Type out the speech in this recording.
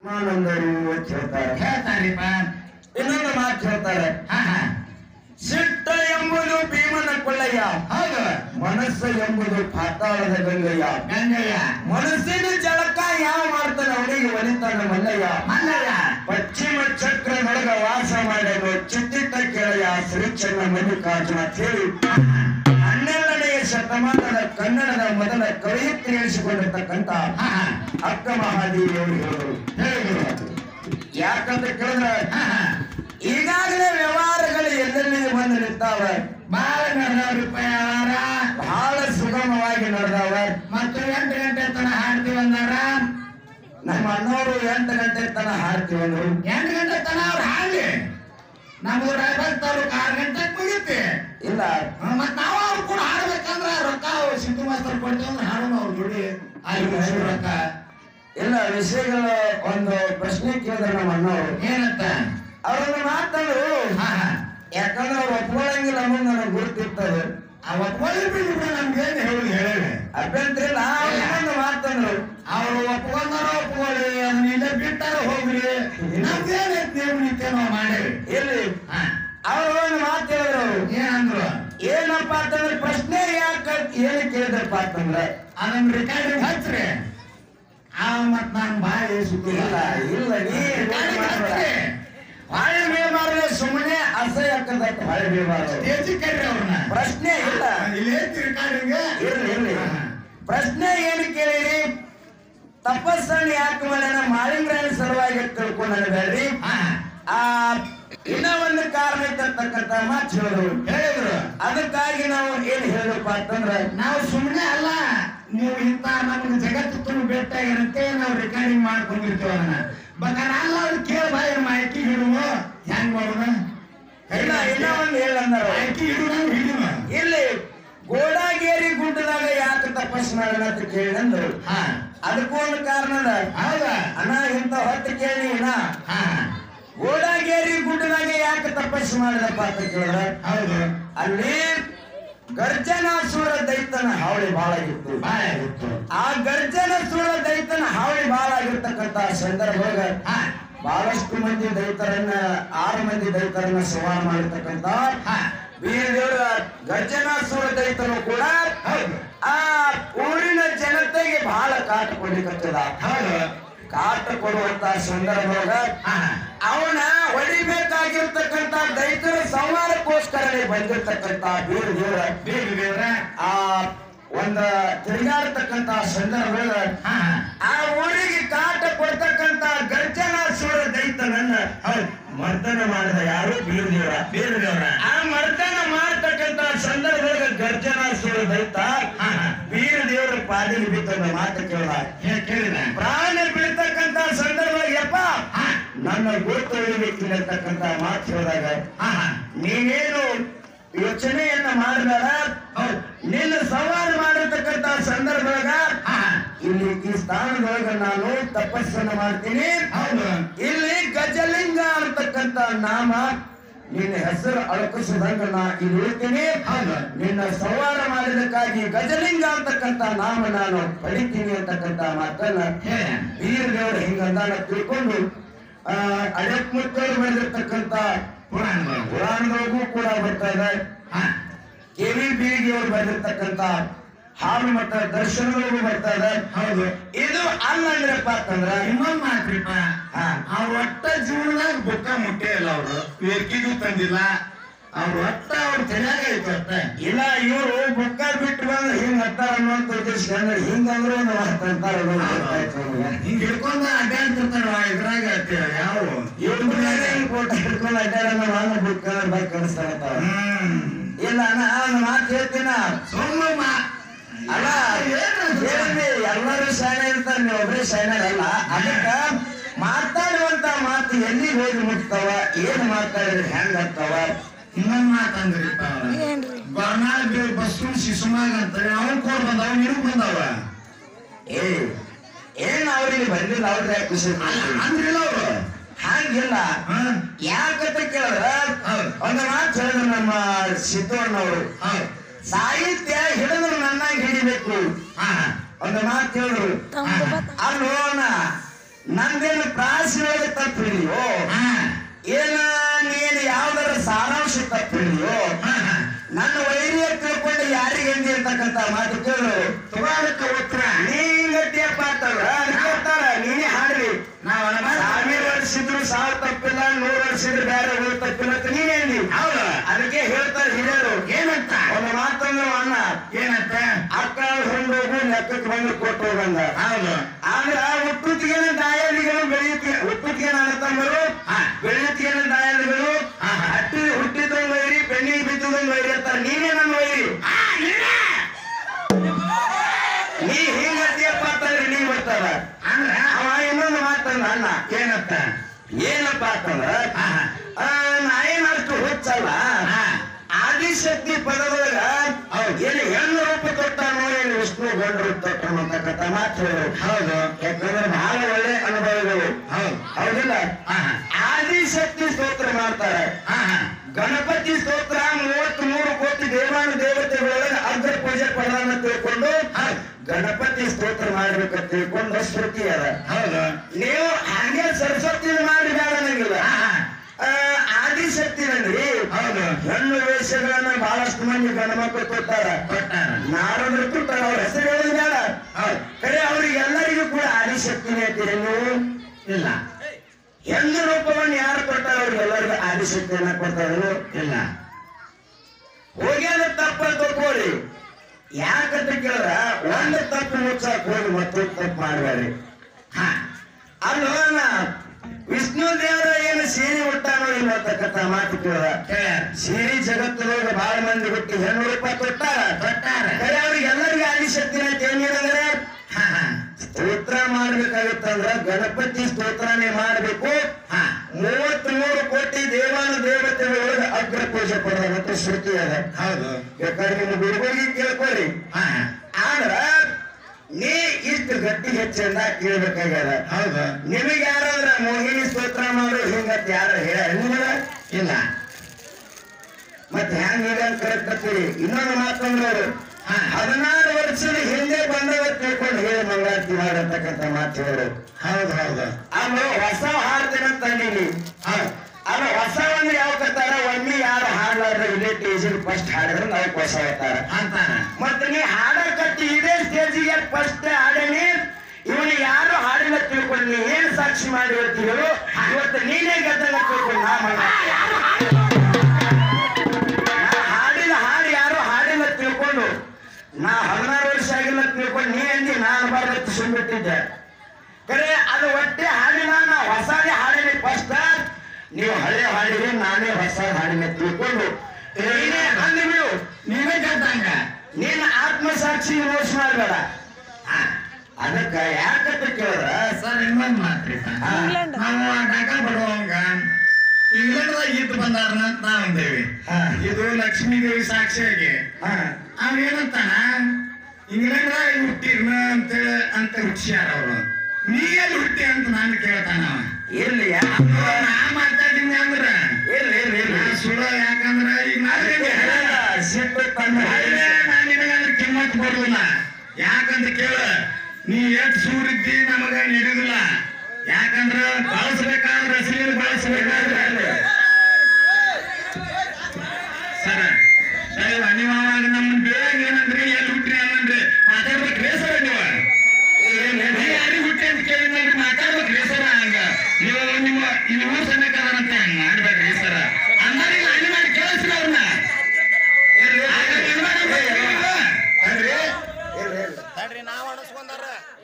ಆನಂದರು ಅಂತ ಹೇಳ್ತಾರೆ ಹೇಳ್ತಾರಿಪ್ಪ ಇನ್ನೊಂದು ಮಾತು ಹೇಳ್ತಾರೆ ಹಾ ಹಾ ಸಿಟ್ಟ ಎಂಬುದು ಭೀಮನ ಕೊಳ್ಳಯ್ಯ ಹೌದು ಮನಸ್ಸು ಎಂಬುದು ಪಾತಾಳದ ಗಂಗಯ್ಯ ಗಂಗಯ್ಯ ಮನಸ್ಸಿನ ಜಳಕ ಯಾವ ಮಾಡ್ತಾನೆ ಅವನಿಗೆ ಒಲಿತಾನ ಮಲ್ಲಯ್ಯ ಮಲ್ಲಯ್ಯ ಪಶ್ಚಿಮ ಚಕ್ರದೊಳಗ ವಾಸ ಮಾಡಲು ಚಿತ್ತಿಟ್ಟ ಕೆಳೆಯ ಶ್ರೀಚನ್ನ ಮಲ್ಲಿಕಾರ್ಜುನ ಅಂತ ಹೇಳಿ ಹನ್ನೆರಡನೆಯ ಶತಮಾನದ ಕನ್ನಡದ ಮೊದಲ ಕವಿಯತ್ರಿ ಎನಿಸಿಕೊಂಡಿರ್ತಕ್ಕಂಥ ಹಾ ಹಾ ಅಕ್ಕ ಮಹಾದೇವಿ ಅವರು ಹೇಳಿದರು ಹೇಳಿದ್ರು ಯಾಕಂತ ಕೇಳಿದ್ರೆ ಹಾ ಹಾ ಈಗಾಗಲೇ ವ್ಯವಹಾರಗಳು ಎಲ್ಲೆಲ್ಲಿ ಬಂದು ನಿಂತಾವ ಬಾಳ ನಡೆದವ್ರಿಪ್ಪ ಯಾವಾರ ಬಹಳ ಸುಗಮವಾಗಿ ನಡೆದಾವ ಮತ್ತು ಎಂಟು ಗಂಟೆ ತನ ಹಾಡ್ತೀವಿ ಅಂದಾರ ನಮ್ಮ ಅಣ್ಣವರು ಎಂಟು ಗಂಟೆ ತನ ಹಾಡ್ತೀವಿ ಅಂದ್ರು ಎಂಟು ಗಂಟೆ ತನ ಅವ್ರು ಹಾಡ್ಲಿ ನಮ್ದು ರಾಯಬಾಗ್ ತಾಲೂಕು ಆರು ಗಂಟೆಗೆ ಮುಗಿತಿ ಇಲ್ಲ ಮತ್ ನಾವು ಅವ್ರು ಕೂಡ ಹಾಡ್ಬೇಕಂದ್ರ ರೊಕ್ಕ ಅವ್ರು ಸಿದ್ದು ಮಾಸ್ತರ್ ಕೊಡ್ತೀವಿ ಅಂದ್ರೆ ಹಾಡೋಣ ಅವ್ರ ಜೋಡಿ ಅಲ್ಲಿ ಮುಗಿಸಿ ರೊಕ್ಕ ಇಲ್ಲ ವಿಷಯಗಳ ಒಂದು ಪ್ರಶ್ನೆ ಕೇಳಿದ್ರೆ ನಮ್ಮ ಅಣ್ಣವರು ಏನಂತ ಅವ್ರನ್ನ ಮಾತಂದ್ರು ಹಾ ಹಾ ಯಾಕಂದ್ರೆ ಅವ್ರು ಒಪ್ಕೊಳ್ಳಂಗಿಲ್ಲ ಅನ್ನೋದು ನನಗೆ ಗುರುತಿರ್ತದೆ ಅವತ್ ಒಳ್ಳೆ ಬಿಟ್ಟು ನಮ್ಗೆ ಏನು ಹೇಳಿ ಹೇಳಿ ಅಭ್ಯಂತರ ಇಲ್ಲ ಅವ್ರು ಇನ್ನೊಂದು ಮಾತಂದ್ರು ಅವ್ರು ಒಪ್ಕೊಂಡಾರ ಒಪ್ಕೊಳ್ಳಿ ಅದನ್ನ ಇಲ್ಲೇ ಬಿಟ್ಟಾರ ಹೋಗ್ರಿ ನಮ್ದೇನೈತಿ ನೀವು ನಿತ್ಯ ನಾವು ಮಾಡೇವಿ ಇಲ್ಲಿ ಹಾ ಅವ್ರು ಒಂದು ಮಾತು ಹೇಳಿದ್ರು ಅವ್ರು ಏನಂದ್ರು ಏನಪ್ಪಾ ಅಂತಂದ್ರೆ ಪ್ರಶ್ನೆ ಯಾಕೆ ಏನು ಕೇಳಿದ್ರಪ್ಪ ಅಂತಂದ್ರೆ ಅದನ್ನ ರೆಕಾರ್ಡಿಂಗ್ ಹಚ್ಚ್ರಿ ಆ ಮತ್ ನಾನ್ ಬಾಯಿ ಇಲ್ಲ ಇಲ್ಲ ನೀ ಹಚ್ಚ್ರಿ ಹೊಳೆ ಬೀಳಬಾರ್ದು ಸುಮ್ಮನೆ ಅಸಹ್ಯ ಹಾಕದಕ್ಕೆ ಹೊಳೆ ಬೀಳಬಾರ್ದು ಸ್ಟೇಜ್ ಕರ್ರಿ ಅವ್ರನ್ನ ಪ್ರಶ್ನೆ ಇಲ್ಲ ಇಲ್ಲಿ ಐತಿ ರೆಕಾರ್ಡಿಂಗ್ ಇರ್ಲಿ ಇರ್ಲಿ ಪ್ರಶ್ನೆ ಏನು ಕೇಳಿರಿ ತಪಸ್ಸನ್ನು ಯಾಕೆ ಮಾಡ್ಯಾನ ಮಾಳಿಂಗ್ರಾಯಣ ಸಲುವಾಗಿ ತಿಳ್ಕೊಂಡ ಬೇಡ್ರಿ ಹಾ ಆ ಇನ್ನ ಒಂದು ಕಾರಣ ಇರ್ತಕ್ಕಂಥ ಮಾತು ಹೇಳಿದ್ರು ಹೇಳಿದ್ರು ಅದಕ್ಕಾಗಿ ನಾವು ಏನ್ ಹೇಳಿದ್ರಪ್ಪ ಅಂತಂದ್ರೆ ನಾವು ಸುಮ್ಮನೆ ಅಲ್ಲ ನೀವು ಇಂತ ನಮ್ಗೆ ಜಗತ್ತು ತುಂಬ ಭೇಟಿಯಾಗಿರಂತೆ ನಾವು ರೆಕಾರ್ಡಿಂಗ್ ಮಾಡ್ಕೊಂಡಿರ್ತೀವಿ ಅದನ್ನ ಬೇಕಾದ್ರೆ ಅಲ್ಲ ಅವ್ರು ಕೇಳ ಬಾಯಿ ಮಾಹಿತಿ ಹಿಡುವ ಹೆಂಗ್ ಮಾಡೋಣ ಇಲ್ಲ ಇನ್ನ ಒಂದು ಹೇಳಂದಾರ ಮಾಹಿತಿ ಹಿಡುವ ಹಿಡುವ ಇಲ್ಲಿ ಗೋಡಾಗೇರಿ ಗುಡ್ಡದಾಗ ಯಾಕೆ ತಪಸ್ ಮಾಡೋಣ ಅಂತ ಕೇಳಿದಂದ್ರು ಹಾ ಅದಕ್ಕೂ ಒಂದು ಕಾರಣ ಅದ ಹೌದಾ ಅಣ್ಣ ಇಂತ ಹೊತ್ತು ಕೇಳಿ ಅಣ್ಣ ಹಾ ಗೋಡಾಗೇರಿ ಗುಡ್ಡದಾಗ ಯಾಕೆ ತಪಸ್ಸು ಮಾಡಿದಪ್ಪ ಅಂತ ಕೇಳಿದ್ರೆ ಹೌದು ಅಲ್ಲಿ ಗರ್ಜನಾಸುರ ದೈತನ ಹಾವಳಿ ಬಹಳ ಆಗಿತ್ತು ಬಾಯ್ ಆಗಿತ್ತು ಆ ಗರ್ಜನಾಸುರ ದೈತನ ಹಾವಳಿ ಬಹಳ ಆಗಿರ್ತಕ್ಕಂತ ಸಂದರ್ಭದಾಗ ಹಾ ಬಹಳಷ್ಟು ಮಂದಿ ದೈತರನ್ನ ಆರು ಮಂದಿ ದೈತರನ್ನ ಸವಾರ ಮಾಡಿರ್ತಕ್ಕಂತ ಹಾ ವೀರದೇವರ ಗರ್ಜನಾಸುರ ದೈತನು ಕೂಡ ಹೌದು ಆ ಊರಿನ ಜನತೆಗೆ ಬಹಳ ಕಾಟ ಕೊಡ್ಲಿಕ್ಕತ್ತದ ಹೌದು ಕಾಟ ಕೊಡುವಂತ ಸಂದರ್ಭದಾಗ ಹಾ ಅವನ ಹೊಡಿಬೇಕಾಗಿರ್ತಕ್ಕಂತ ದೈತರ ಸಂಹಾರಕ್ಕೋಸ್ಕರನೇ ಬಂದಿರ್ತಕ್ಕಂತ ವೀರ ದೇವರ ಬೇಗ ದೇವ್ರ ಆ ಒಂದ ತಿರುಗಾಡ್ತಕ್ಕಂತ ಸಂದರ್ಭದಾಗ ಹಾ ಆ ಊರಿಗೆ ಕಾಟ ಕೊಡ್ತಕ್ಕಂತ ಗರ್ಜನಾಸುರ ದೈತನನ್ನ ಹೌದು ಮರ್ದನ ಮಾಡಿದ ಯಾರು ಬೀರ ದೇವರ ಬೇಗ ದೇವ್ರ ಆ ಮರ್ದನ ಮಾಡತಕ್ಕಂತ ಸಂದರ್ಭದಾಗ ಗರ್ಜನಾಸುರ ದೈತ ಹಾ ಹಾ ಬೀರ ದೇವರ ಪಾದಿಗೆ ಬಿತ್ತದ ಮಾತು ಕೇಳ ಹೇ ಕೇಳಿದ ಪ್ರಾಣ ಬೀಳ್ತಕ್ಕಂತ ಸಂದರ್ಭದಾಗ ಯಪ್ಪ ಹಾ ನನ್ನ ಗುರುತು ಉಳಿಬೇಕಿಲ್ಲತಕ್ಕಂತ ಮಾತು ಹೇಳಿದಾಗ ಹಾ ಹಾ ನೀನೇನು ಯೋಚನೆಯನ್ನ ಮಾಡಬೇಡ ಹೌದು ನಿನ್ನ ಸವಾರ ಮಾಡಿರ್ತಕ್ಕಂತ ಸಂದರ್ಭದಾಗ ಹಾ ಇಲ್ಲಿ ಈ ಸ್ಥಾನದೊಳಗ ನಾನು ತಪಸ್ಸನ್ನ ಮಾಡ್ತೀನಿ ಹೌದು ಇಲ್ಲಿ ಗಜಲಿಂಗ ಅಂತಕ್ಕಂತ ನಾಮ ನಿನ್ನ ಹೆಸರು ಅಳಕಿಸದಂಗ ನಾ ಇಲ್ಲಿ ಉಳಿತೀನಿ ಹೌದು ನಿನ್ನ ಸವಾರ ಮಾಡಿದಕ್ಕಾಗಿ ಗಜಲಿಂಗ ಅಂತಕ್ಕಂತ ನಾಮ ನಾನು ಪಡಿತೀನಿ ಅಂತಕ್ಕಂತ ಮಾತನ್ನ ಹೇ ವೀರ ದೇವರು ಹಿಂಗಂದಾನ ತಿಳ್ಕೊಂಡು ಆ ಅಡಕ್ಮುತ್ತವರು ಬರೆದಿರ್ತಕ್ಕಂತ ಪುರಾಣಗಳು ಪುರಾಣಗಳಿಗೂ ಕೂಡ ಬರ್ತಾ ಇದೆ ಹಾ ಕೆ ವಿ ಬೀಳಿಗೆ ಅವರು ಬರೆದಿರ್ತಕ್ಕಂತ ಹಾಲು ಮಠ ದರ್ಶನಗಳಿಗೂ ಬರ್ತಾ ಇದೆ ಹೌದು ಇದು ಅಲ್ಲ ಅಂದ್ರಪ್ಪ ಅಂತಂದ್ರ ಇನ್ನೊಂದ್ ಮಾತ್ರಿಪ್ಪ ಹಾ. ಅವ್ರ ಒಟ್ಟ ಜೀವನದಾಗ ಬುಕ್ಕ ಮುಟ್ಟೇ ಇಲ್ಲ ಅವರು ವೇಕಿಗೂ ತಂದಿಲ್ಲ ಅವ್ರ ಒಟ್ಟ ಅವ್ರ ತಲೆಯಾಗ ಐತೆ ಒಟ್ಟ ಇಲ್ಲ ಇವರು ಬುಕ್ಕ ಬಿಟ್ಟು ಬಂದ್ರೆ ಹಿಂಗ್ ಹತ್ತಾರ ಅನ್ನುವಂತ ಉದ್ದೇಶ ಅಂದ್ರೆ ಹಿಂಗಂದ್ರೆ ಒಂದು ಮಾತು ಅಂತಾರ ಅದು ಗೊತ್ತಾಯ್ತು ಅವ್ರಿಗೆ. ಹಿಂಗ್ ಹಿಡ್ಕೊಂಡ ಅಡ್ಡಾಡ್ತಿರ್ತಾರ ಇದ್ರಾಗ ತೆ- ಯಾವ ಇವ್ರು ಮುಂದೆ ಹಿಂಗ್ ಫೋಟೋ ಹಿಡ್ಕೊಂಡು ಅಡ್ಡಾಡ ನಾನು ಬುಕ್ ಬಾಯ್ ಕಳಿಸ್ತಾರ ಹ್ಮ್ ಇಲ್ಲ ಅಣ್ಣ ಒಂದು ಮಾತು ಹೇಳ್ತೀನ ಸೋಮ ಮಾ ಅಲ್ಲ ಹೇಳಿದ್ವಿ ಎಲ್ಲರೂ ಶಾಣೆ ಇರ್ತಾರೆ ನೀವು ಒಬ್ಬರೇ ಶಾಣೆ ಅಲ್ಲ ಅದಕ್ಕ ಮಾತಾಡುವಂತ ಮಾತು ಎಲ್ಲಿಗೆ ಹೋಗಿ ಮುಟ್ತಾವ ಏನ್ ಮಾತಾಡಿದ್ರೆ ಹೆಂಗ್ ಆಗ್ತಾವ ಇನ್ನೊಂದ್ ಮಾತಂದ್ರಿಪ್ಪ ಬರ್ನಾಳ್ ಬಸ್ಸು ಶಿಶುಮಾಗ ಅಂತಾರೆ ಅವ್ನು ಕೋಡ್ ಬಂದವ ನಿನಗ್ ಬಂದವ ಏ ಏನ್ ಅವ್ರಿಗೆ ಬಂದಿಲ್ಲ ಅವ್ರಿಗೆ ಖುಷಿ ಅಲ್ಲ ಅಂದ್ರಿಲ್ಲ ಅವ್ರು ಹಂಗಿಲ್ಲ ಹಾ ಯಾಕಂತ ಕೇಳಿದ್ರ ಹೌದು. ಒಂದು ಮಾತು ಹೇಳಿದ್ರು ನಮ್ಮ ಸಿದ್ದಣ್ಣವರು ಹೌದು ಸಾಹಿತ್ಯ ಹಿಡಿದ್ರು ನನ್ನಾಗಿ ಹಿಡಿಬೇಕು ಹಾ ಒಂದು ಮಾತು ಹೇಳಿದ್ರು ಅಲ್ಲೋಣ ನಂದೇನು ಪ್ರಾಸಿನೊಳಗೆ ತಪ್ಪು ಹಿಡಿಯೋ ಹಾ ಏನ ನೀನು ಯಾವ್ದಾರ ಸಾರಾಂಶ ತಪ್ಪು ಹಿಡಿಯೋ ಹಾ ಹಾ ನನ್ನ ವೈರಿಯ ತಿಳ್ಕೊಂಡು ಯಾರಿಗೆ ಅಂದಿ ಅಂತಕ್ಕಂತ ಮಾತು ಕೇಳು ತಗೋದಕ್ಕ ಉತ್ತರ ನೀ ಗಟ್ಟಿಯಪ್ಪ ಅಂತಂದ್ರ ಕೇಳ್ತಾರ ನೀನೇ ಹಾಡ್ರಿ ನಾವ್ ಸಾವಿರ ವರ್ಷ ಇದ್ರು ಸಾವಿರ ತಪ್ಪಿಲ್ಲ ನೂರು ವರ್ಷ ಇದ್ರು ಬೇರೆ ಊರು ತಪ್ಪಿಲ್ಲ ಅಂತ ನೀನೇ ಅಂದಿ ಹೌದು ಅದಕ್ಕೆ ಹೇಳ್ತಾರೆ ಹಿರಿಯರು ಏನಂತ ಒಂದು ಮಾತಂದ್ರು ಅಣ್ಣ ಏನಂತ ಅಕ್ಕ ಹೊಂದು ಹೋಗು ಲೆಕ್ಕಕ್ಕೆ ಬಂದು ಕೊಟ್ಟು ಹೋಗಂದ ಹೌದು ಆದ್ರ ಹುಟ್ಟುತ್ತಿಗೆನ ದಾಯಾದಿಗಳು ಬೆಳೆಯುತ್ತಿಗೆ ಹುಟ್ಟುತ್ತಿಗೆ ನನ್ನ ತಮ್ಮರು ಹಾ. ಬೆಳೆಯುತ್ತಿಗೆನ ದಾಯಾದಿಗಳು ಹಾ, ಹಾ. ಹಟ್ಟಿ ಹುಟ್ಟಿದೊಂದು ವೈರಿ ಬೆನ್ನಿಗೆ ಬಿದ್ದದೊಂದು ವೈರಿ ಅಂತಾರ ನೀನೇ ನನ್ನ ವೈರಿ ಆ, ನೀನೇ. ನೀ ಹಿಂಗತಿಯಪ್ಪ ಅಂತಂದ್ರೆ ನೀ ಬರ್ತಾರ ಅಂದ್ರ ಅವ ಇನ್ನೊಂದು ಮಾತಂದ ಅಣ್ಣ ಏನಂತ ಏನಪ್ಪ ಅಂತಂದ್ರ ಹಾ ಹಾ ಆ, ನಾ ಏನಷ್ಟು ಹುಚ್ಚಲ್ಲ ಹಾ. ಆದಿಶಕ್ತಿ ಪದದೊಳಗ ಹೌದು. ಏನು ಹೆಣ್ಣು ರೂಪ ತೊಟ್ಟಾನೋ ಏನು ವಿಷ್ಣು ಗಂಡು ರೂಪ ತೊಟ್ಟನೋ ಅಂತಕ್ಕಂಥ ಮಾತು ಹೇಳಿದ್ರು ಹೌದು ಯಾಕಂದ್ರೆ ಬಹಳ ಒಳ್ಳೆ ಅನುಭವಗಳು ಹೌದು ಹೌದಿಲ್ಲ ಹಾ ಹಾ ಆದಿಶಕ್ತಿ ಸ್ತೋತ್ರ ಮಾಡ್ತಾರೆ ಹಾ ಹಾ ಗಣಪತಿ ಸ್ತೋತ್ರ ಮೂವತ್ತ್ ಮೂರು ಕೋಟಿ ದೇವಾನು ದೇವತೆಗಳೊಳಗೆ ಅಗ್ರ ಪೂಜೆ ಪಡೋದನ್ನ ತಿಳ್ಕೊಂಡು ಗಣಪತಿ ಸ್ತೋತ್ರ ಮಾಡ್ಬೇಕಂತ ತಿಳ್ಕೊಂಡು ಶ್ರುತಿ ಅದ ಹೌದು ನೀವು ಹಾಗೆ ಸರಸ್ವತಿ ಮಾಡಿ ಬೇಡ ನಂಗಿಲ್ಲ ಹಾ ಹಾ ಆ, ಆದಿಶಕ್ತಿನಲ್ಲಿ ಹೌದು ಹೆಣ್ಣು ವೇಷಗಳನ್ನ ಬಹಳಷ್ಟು ಮಂದಿ ಗಣಮಕ್ಕಳು ಕೊಟ್ಟಾರ ಕೊಟ್ಟಾರ ನಾರದ್ರು ಕೊಟ್ಟಾರ ಅವ್ರ ಹೆಸರು ಹೇಳೋದು ಬೇಡ ಹೌದು ಕರೆ ಅವ್ರಿಗೆಲ್ಲರಿಗೂ ಕೂಡ ಆದಿಶಕ್ತಿನೇ ಅಂತೀರಿ ನೀವು ಇಲ್ಲ ಹೆಣ್ಣು ರೂಪವನ್ನು ಯಾರು ಕೊಟ್ಟಾರ ಅವ್ರಿಗೆಲ್ಲರಿಗೂ ಆದಿಶಕ್ತಿಯನ್ನ ಕೊಡ್ತಾರೆ ಇಲ್ಲ ಹೋಗ್ಯಾನ ತಪ್ಪಂತ ತಗೋರಿ ಯಾಕಂತ ಕೇಳಿದ್ರ ಒಂದು ತಪ್ಪು ಮುಚ್ಚಕ್ ಹೋಗಿ ಮತ್ತೊಂದು ತಪ್ಪು ಮಾಡಬೇಡಿ ಹಾ ಅಲ್ವನ ವಿಷ್ಣು ದೇವರ ಏನು ಸೀರೆ ಹುಟ್ಟಾನೋ ಇಲ್ಲ ಅಂತಕ್ಕಂಥ ಮಾತು ಕೇಳ ಕೇಳ್ಯಾರ ಸೀರೆ ಜಗತ್ತದೊಳಗೆ ಬಹಳ ಮಂದಿ ಹುಟ್ಟಿ ಹೆಣ್ಣು ರೂಪ ತೊಟ್ಟಾರ ಕೊಟ್ಟಾರ ಕರೆ ಅವ್ರಿಗೆ ಎಲ್ಲರಿಗೂ ಆದಿಶಕ್ತಿನ ಏನಿರಂದ್ರೆ ಹಾ ಹಾ ಸ್ತೋತ್ರ ಮಾಡ್ಬೇಕಾಗುತ್ತಂದ್ರ ಗಣಪತಿ ಸ್ತೋತ್ರನೇ ಮಾಡ್ಬೇಕು ಹಾ ಮೂವತ್ತ್ ಮೂರು ಕೋಟಿ ದೇವಾನು ದೇವತೆಗಳೊಳಗೆ ಅಗ್ರ ಪೂಜೆ ಕೊಡೋದಂತ ಶ್ರುತಿ ಅದ ಹೌದು ಬೇಕಾದ್ರೆ ನಿಮ್ಮ ಗುರುಗಳಿಗೆ ಕೇಳ್ಕೊರಿ ಹಾ ಹಾ ಆದ್ರ ನೀ ಇಷ್ಟು ಗಟ್ಟಿ ಹೆಚ್ಚಿಂದ ಕೇಳ್ಬೇಕಾಗ್ಯದ ಹೌದು ನಿಮಗೆ ಯಾರಾದ್ರ ಮೋಹಿನಿ ಸ್ತೋತ್ರ ಮಾಡು ಹಿಂಗತ್ ಯಾರು ಹೇಳ ನಿಮಗ ಇಲ್ಲ ಮತ್ತೆ ಹ್ಯಾಂಗ ಈಗ ಕರೆಕ್ಟತ್ತೀರಿ ಇನ್ನೊಂದು ಮಾತಂದ್ರೆ ಅವರು ಹಾ. ಹದಿನಾರು ವರ್ಷದ ಹಿಂದೆ ಬಂದವ ತಿಳ್ಕೊಂಡು ಹೇಳಿ ಮಂಗಳಾರತಿ ಮಾಡತಕ್ಕಂಥ ಮಾತು ಹೇಳು ಹೌದು ಹೌದು ಆಮೇಲೆ ಹೊಸ ಹಾಡ್ತೀನಿ ಅಂತ ತಂದೀನಿ ಹೌದು ಅಲ್ಲ ಹೊಸ ಒಂದು ಯಾವ ಕತ್ತಾರ ಒಮ್ಮೆ ಯಾರು ಹಾಡ್ಲಾರ್ದ ಇಲ್ಲೇ ಟೇಜಿಗೆ ಫಸ್ಟ್ ಹಾಡಿದ್ರೆ ನಾವು ಹೊಸ ಹೋಗ್ತಾರ ಅಂತಾರ ಮತ್ತೆ ನೀ ಹಾಡ ಕಟ್ಟಿ ಇದೇ ಸ್ಟೇಜಿಗೆ ಫಸ್ಟ್ ಹಾಡೇನಿ ಇವನು ಯಾರು ಹಾಡಿಲ್ಲ ತಿಳ್ಕೊಂಡು ನೀ ಏನ್ ಸಾಕ್ಷಿ ಮಾಡಿ ಹೇಳ್ತೀವಿ ಇವತ್ತು ನೀನೇ ಗೆದ್ದಲ್ಲ ತಿಳ್ಕೊಂಡು ನಾ ಮಗ ನಾ ಹಾಡಿದ ಹಾಡು ಯಾರು ಹಾಡಿಲ್ಲ ತಿಳ್ಕೊಂಡು ನಾ ಹದಿನಾರು ವರ್ಷ ಆಗಿಲ್ಲ ತಿಳ್ಕೊಂಡು ನೀ ಅಂದಿ ನಾನು ಬರತ್ತ ಸುಮ್ಬಿಟ್ಟಿದ್ದೆ ಕರೆ ಅದು ಒಟ್ಟೆ ಹಾಡಿನ ನಾ ಹೊಸದೇ ಹಾಡಿನಿ ಫಸ್ಟ್ ನೀವು ಹಳೆ ಹಾಡಿರಿ ನಾನೇ ಹೊಸ ಹಾಡಿನ ತಿಳ್ಕೊಂಡು ನೀನೇ ಅಂದು ಬಿಡು ನೀವೇ ಗೆದ್ದಂಗ ನಿನ್ನ ಆತ್ಮಸಾಕ್ಷಿ ಮೋಸ ಮಾಡಬೇಡ ಅದಕ್ಕ ಯಾಕಂತ ಕೇಳಿದ್ರ ಸರ್ ಇನ್ನೊಂದ್ ಮಾತ್ರಿ ಹಾ. ನಾವು ಡಾಕಾ ಬಡುವಂಗ ಇಂಗ್ಲೆಂಡ್ದಾಗ ಇದ್ದು ಬಂದಾರ ಅಂತ ನಾವ್ ಅಂದೇವಿ ಹಾ. ಇದು ಲಕ್ಷ್ಮೀ ದೇವಿ ಸಾಕ್ಷಿಯಾಗಿ ಹಾ, ಅವ ಏನಂತಾನ ಇಂಗ್ಲೆಂಡ್ದಾಗ ಹುಟ್ಟಿರ್ನ ಅಂತೇಳಿ ಅಂತ ಹುಟ್ಟಿಸ್ಯಾರ ಅವರು ನೀ ಎಲ್ಲಿ ಹುಟ್ಟಿ ಅಂತ ನಾನು ಕೇಳ್ತಾನ ಅವ. ಇರ್ಲಿ ಅಪ್ಪ, ನಾ ಮಾತಾಡಿನಿ ಅಂದ್ರ ಇರ್ಲಿ ಇರ್ಲಿ ಇರ್ಲಿ ನಾ ಸುಳ್ಳು ಯಾಕಂದ್ರ ಈಗ ನಾವೇನ್ ಹೇಳಲ್ಲ. ಸಿಟ್ಟು ತಂದು ಅಲ್ಲೇ ನಾನ್ ನಿನಗಂದ್ರ ಕಿಮ್ಮತ್ ಕೊಡುದಿಲ್ಲ ಯಾಕಂತ ಕೇಳ ನೀ ಎಷ್ಟ್ ಸೂರಿದ್ದಿ ನಮಗ ನಡೆಯುದಿಲ್ಲ ಯಾಕಂದ್ರ ಬಳಸ್ಬೇಕಾದ್ರೆ ಹೆಸರಿನ ಬಳಸ್ಬೇಕಾದ್ರೆ ಸರ ದಯವ ನೀವು ಅವಾಗ ನಮ್ಮನ್ನ ಬೇಗ ಏನಂದ್ರಿ ಎಲ್ಲಿ ಹುಟ್ಟ್ರಿ ಅನ್ನಂದ್ರಿ ಮಾತಾಡ್ಬೇಕ್ರಿ ಸರ ನೀವು ನೀ ಯಾರಿಗೆ ಹುಟ್ಟಿ ಅಂತ ಕೇಳಿದ್ರಿ ಮಾತಾಡ್ಬೇಕ್ರಿ ಸರ ಹಂಗ ನೀವು ನಿಮ್ಮ ಈ ಊರ್ ಸಮೇತ ಅದಾರಂತ ಹಂಗ ಮಾಡ್ಬೇಕ್ರಿ ಸರ ಅಂದಾರಿಲ್ಲ ಅಲ್ಲಿ ಮಾಡಿ ಕೇಳಿಸ್ರಿ ಅವ್ರನ್ನ ಇರ್ಲಿ, ಆಗ ಇರ್ಲಿ. ಏನ್ ಮಾಡ್ಬೇಕು? ಇರ್ಲಿ, ಇರ್ಲಿ. ತಡ್ರಿ ನಾವ್ ಅಣಸ್ಕೊಂಡಾರ